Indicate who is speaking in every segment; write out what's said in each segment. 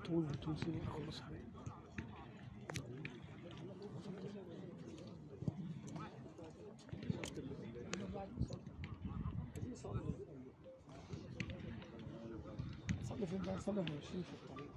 Speaker 1: طول طول سيبك خلص عليه صلي فين بقى صلي احنا ماشيين في الطريق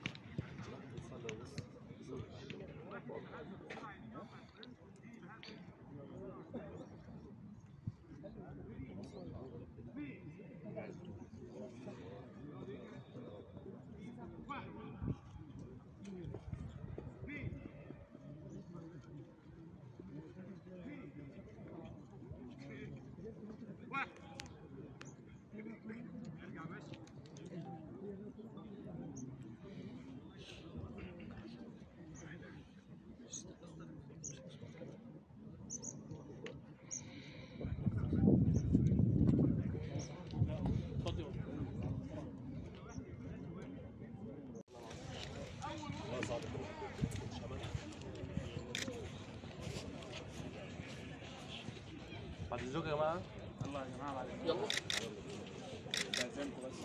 Speaker 2: بعد الزوج يا جماعه
Speaker 3: يلا يا جماعه بعد
Speaker 2: يلا
Speaker 3: استاذنكم بس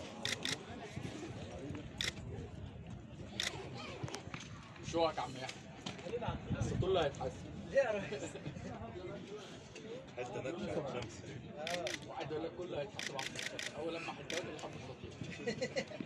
Speaker 2: شوك عم يحيى بس كله هيتحسن
Speaker 4: حتى نكهة شمس
Speaker 2: وعايز اقول لك كله هيتحسن بعد الصلاة. اول لما هتجوز اللي حط الخطيب